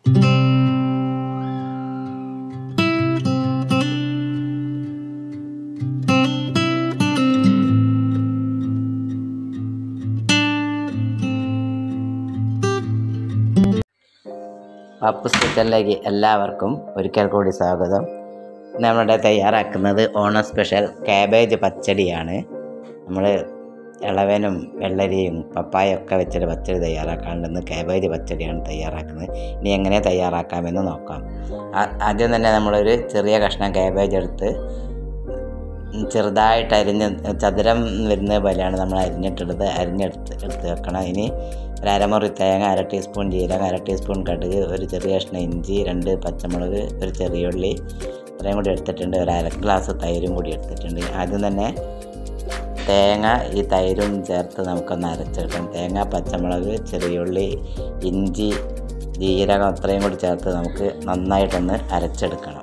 പപ്പുസ് കിച്ചണിലേക്ക് എല്ലാവർക്കും ഒരിക്കൽ കൂടി സ്വാഗതം ഇന്ന് നമ്മളിവിടെ തയ്യാറാക്കുന്നത് ഓണം സ്പെഷ്യൽ കാബേജ് പച്ചടിയാണ് നമ്മൾ ഇളവനും വെള്ളരിയും പപ്പായ ഒക്കെ വെച്ചൊരു പച്ചടി തയ്യാറാക്കാണ്ടെന്ന് കാബേജ് പച്ചടിയാണ് തയ്യാറാക്കുന്നത് ഇനി എങ്ങനെ തയ്യാറാക്കാമെന്ന് നോക്കാം ആ- ആദ്യം തന്നെ നമ്മളൊരു ചെറിയ കഷ്ണം കാബേജ് എടുത്ത് ചെറുതായിട്ട് അരിഞ്ഞ് ചതുരം വരുന്ന പോലെയാണ് നമ്മൾ അരിഞ്ഞിട്ടുള്ളത് അരിഞ്ഞെടുത്ത് എടുത്ത് വെക്കണം ഇനി ഒരു അരമുറി തേങ്ങ അര ടീസ്പൂൺ ജീരകം അര ടീസ്പൂൺ കടുക് ഒരു ചെറിയ കഷ്ണം ഇഞ്ചി രണ്ട് പച്ചമുളക് ഒരു ചെറിയ ഉള്ളി ഇത്രയും കൂടി എടുത്തിട്ടുണ്ട് ഒരു അര ഗ്ലാസ് തൈരും കൂടി എടുത്തിട്ടുണ്ട് ആദ്യം തന്നെ തേങ്ങ ഈ തൈരും ചേർത്ത് നമുക്കൊന്ന് അരച്ചെടുക്കാം തേങ്ങ പച്ചമുളക് ചെറിയുള്ളി ഇഞ്ചി ജീരകം അത്രയും കൂടി ചേർത്ത് നമുക്ക് നന്നായിട്ടൊന്ന് അരച്ചെടുക്കണം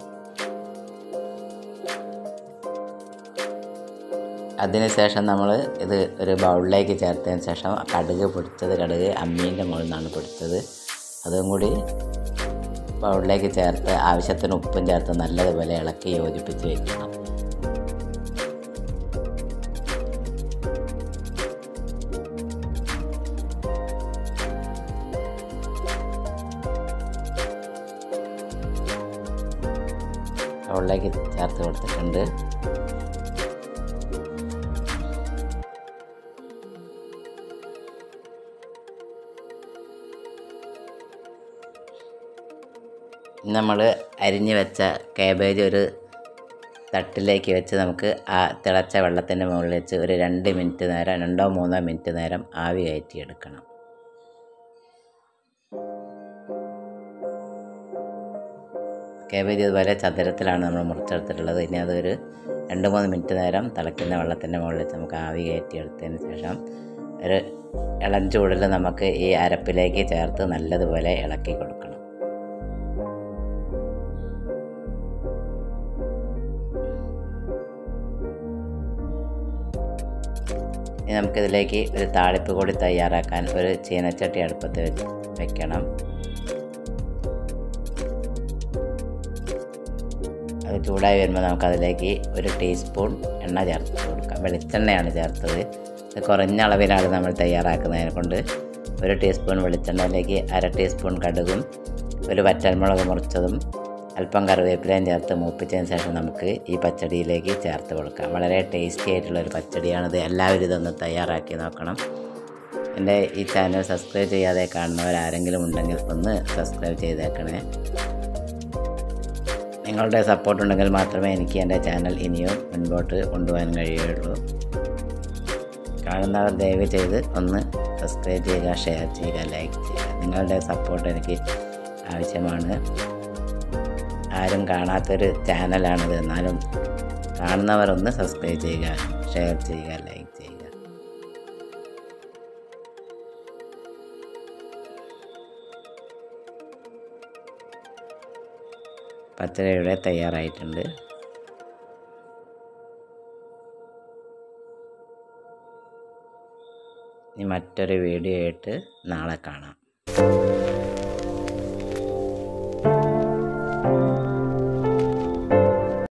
അതിനുശേഷം നമ്മൾ ഇത് ഒരു ബൗളിലേക്ക് ചേർത്തതിന് ശേഷം കടുക് പൊടിച്ചത് കടുക് അമ്മീൻ്റെ മുകളിൽ നിന്നാണ് പൊടിച്ചത് അതും കൂടി ബൗളിലേക്ക് ചേർത്ത് ആവശ്യത്തിന് ഉപ്പും ചേർത്ത് നല്ലതുപോലെ ഇളക്കി യോജിപ്പിച്ച് വയ്ക്കണം ബൗളിലേക്ക് ചേർത്ത് കൊടുത്തിട്ടുണ്ട് നമ്മൾ അരിഞ്ഞ് വെച്ച കാബേജ് ഒരു തട്ടിലേക്ക് വെച്ച് നമുക്ക് ആ തിളച്ച വെള്ളത്തിൻ്റെ മുകളിൽ വെച്ച് ഒരു രണ്ട് മിനിറ്റ് നേരം രണ്ടോ മൂന്നോ മിനിറ്റ് നേരം ആവി കയറ്റിയെടുക്കണം കാബേജ് ഇതുപോലെ ചതുരത്തിലാണ് നമ്മൾ മുറിച്ചെടുത്തിട്ടുള്ളത് ഇനി അതൊരു രണ്ട് മൂന്ന് മിനിറ്റ് നേരം തിളയ്ക്കുന്ന വെള്ളത്തിൻ്റെ മുകളിൽ വെച്ച് നമുക്ക് ആവി കയറ്റിയെടുത്തതിന് ശേഷം ഒരു ഇളം ചൂടിൽ നമുക്ക് ഈ അരപ്പിലേക്ക് ചേർത്ത് നല്ലതുപോലെ ഇളക്കി കൊടുക്കണം ഇനി നമുക്കിതിലേക്ക് ഒരു താളിപ്പ് കൂടി തയ്യാറാക്കാൻ ഒരു ചീനച്ചട്ടി അടുപ്പത്ത് വെച്ച് വെക്കണം അത് ചൂടായി വരുമ്പോൾ നമുക്കതിലേക്ക് ഒരു ടീസ്പൂൺ എണ്ണ ചേർത്ത് കൊടുക്കാം വെളിച്ചെണ്ണയാണ് ചേർത്തത് ഇത് കുറഞ്ഞ അളവിലാണ് നമ്മൾ തയ്യാറാക്കുന്നതിനെ കൊണ്ട് ഒരു ടീസ്പൂൺ വെളിച്ചെണ്ണയിലേക്ക് അര ടീസ്പൂൺ കടുകും ഒരു വറ്റൽമുളക് മുറിച്ചതും അല്പം കറിവേപ്പിലയും ചേർത്ത് മൂപ്പിച്ചതിന് ശേഷം നമുക്ക് ഈ പച്ചടിയിലേക്ക് ചേർത്ത് കൊടുക്കാം വളരെ ടേസ്റ്റി ആയിട്ടുള്ള ഒരു പച്ചടിയാണിത് എല്ലാവരും ഇതൊന്ന് തയ്യാറാക്കി നോക്കണം എൻ്റെ ഈ ചാനൽ സബ്സ്ക്രൈബ് ചെയ്യാതെ കാണുന്നവരാരെങ്കിലും ഉണ്ടെങ്കിൽ ഒന്ന് സബ്സ്ക്രൈബ് ചെയ്തേക്കണേ നിങ്ങളുടെ സപ്പോർട്ട് ഉണ്ടെങ്കിൽ മാത്രമേ എനിക്ക് എൻ്റെ ചാനൽ ഇനിയും മുൻപോട്ട് കൊണ്ടുപോകാൻ കഴിയുള്ളൂ കാണുന്നവർ ദയവ് ചെയ്ത് ഒന്ന് സബ്സ്ക്രൈബ് ചെയ്യുക ഷെയർ ചെയ്യുക ലൈക്ക് ചെയ്യുക നിങ്ങളുടെ സപ്പോർട്ട് എനിക്ക് ആവശ്യമാണ് ആരും കാണാത്തൊരു ചാനലാണിത് എന്നാലും കാണുന്നവർ ഒന്ന് സബ്സ്ക്രൈബ് ചെയ്യുക ഷെയർ ചെയ്യുക ലൈക്ക് ചെയ്യുക പച്ചടി ഇവിടെ തയ്യാറായിട്ടുണ്ട് ഇനി മറ്റൊരു വീഡിയോ ആയിട്ട് നാളെ കാണാം